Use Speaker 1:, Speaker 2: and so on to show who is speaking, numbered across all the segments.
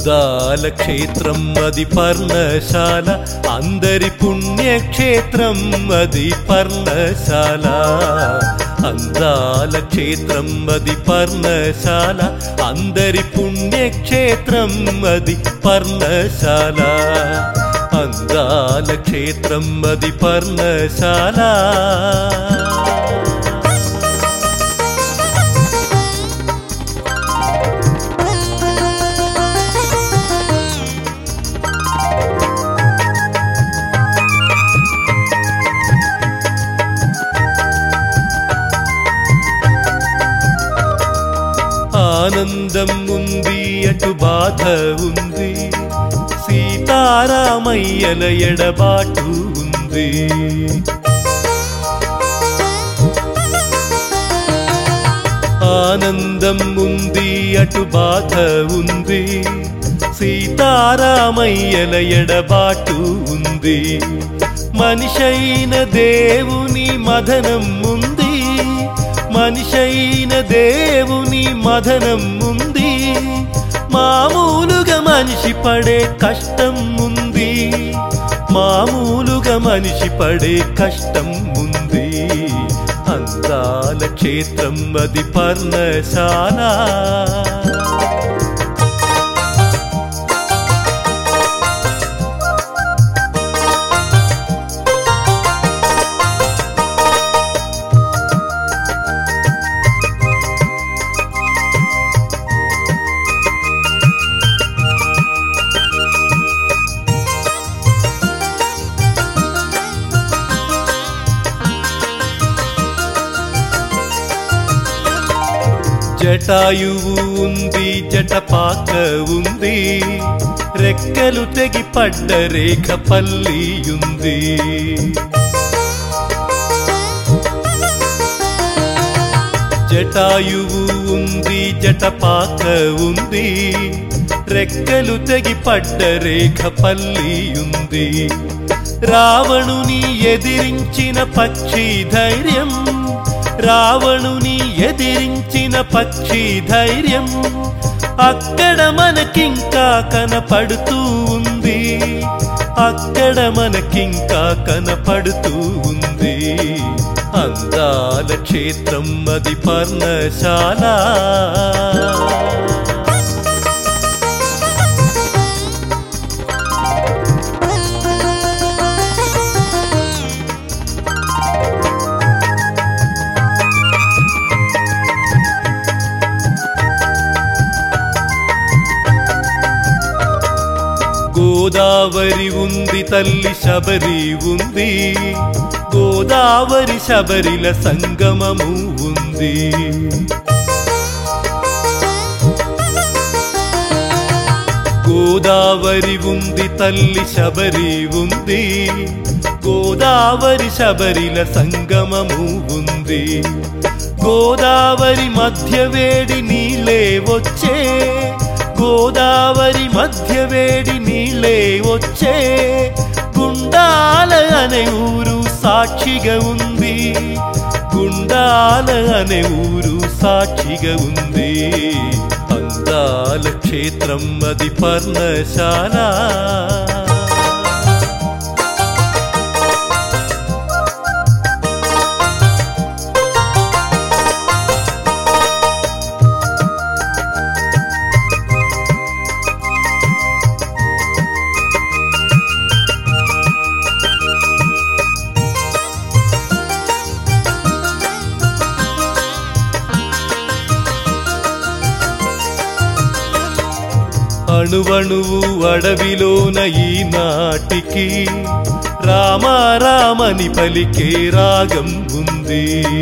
Speaker 1: అందాల క్షేత్రం అది పర్ణశాల అందరి పుణ్యక్షేత్రం అది పర్ణశాల అందాల క్షేత్రం అది పర్ణశాల అందరి పుణ్యక్షేత్రం అది పర్ణశాల అందాల క్షేత్రం అది పర్ణశాల ఆనందం ఉంది అటు బాధ ఉంది సీతారామయ్యల ఎడబాటు ఉంది ఆనందం ఉంది అటు బాధ ఉంది సీతారామయ్యల ఎడబాటు ఉంది మనిషైన దేవుని మదనం ఉంది మనిషైన దేవుని మదనం ఉంది మామూలుగా మనిషి పడే కష్టం ఉంది మామూలుగా మనిషి పడే కష్టం ఉంది అందాల క్షేత్రం అది పర్ణశాల జటాయువు ఉంది జటపాక ఉంది రెక్కలు తెగి పడ్డ రేఖ పల్లి ఉంది జటాయువు ఉంది జటపాక ఉంది రెక్కలు తెగి పడ్డ రేఖ పల్లి ఉంది రావణుని ఎదిరించిన పక్షి ధైర్యం రావణుని ఎదిరించిన పక్షి ధైర్యం అక్కడ మనకింకా కనపడుతూ ఉంది అక్కడ మనకింకా కనపడుతూ ఉంది అందాల క్షేత్రం అది పర్ణశాల గోదావరి ఉంది తల్లి శబరి ఉంది గోదావరి శబరిల సంగమము ఉంది గోదావరి ఉంది తల్లి శబరి ఉంది గోదావరి శబరిల సంగమము ఉంది గోదావరి మధ్య వేడి నీళ్ళే వచ్చే గోదావరి మధ్య వేడి నీళ్ళే వచ్చే గుండాల అనే ఊరు సాక్షిగా ఉంది గుండాల అనే ఊరు సాక్షిగా ఉంది అందాల క్షేత్రం అది పర్ణశాల అణువణువు అడవిలోన ఈనాటికి రామారామని పలికే రాగం ఉంది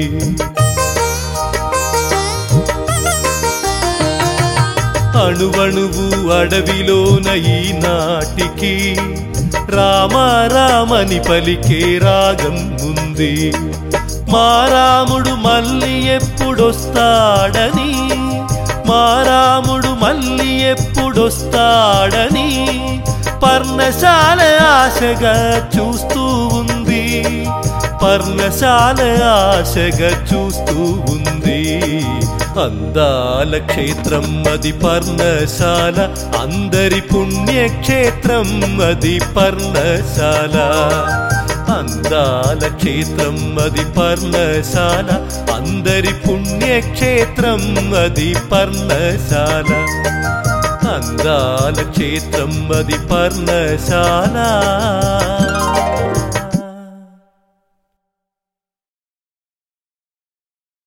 Speaker 1: అణువణువు అడవిలోన ఈనాటికి రామారామని పలికే రాగం ఉంది మా రాముడు మళ్ళీ ఎప్పుడొస్తాడని మా రాముడు మళ్ళీ ఎప్పుడొస్తాడని పర్ణశాల ఆశగా చూస్తూ ఉంది పర్ణశాల ఆశగా చూస్తూ ఉంది అందాల క్షేత్రం అది పర్ణశాల అందరి పుణ్యక్షేత్రం అది పర్ణశాల అందాల క్షేత్రం అది పర్ణశాల అందరి పుణ్యక్షేత్రం అది పర్ణశాల అందాల క్షేత్రం అది పర్ణశాల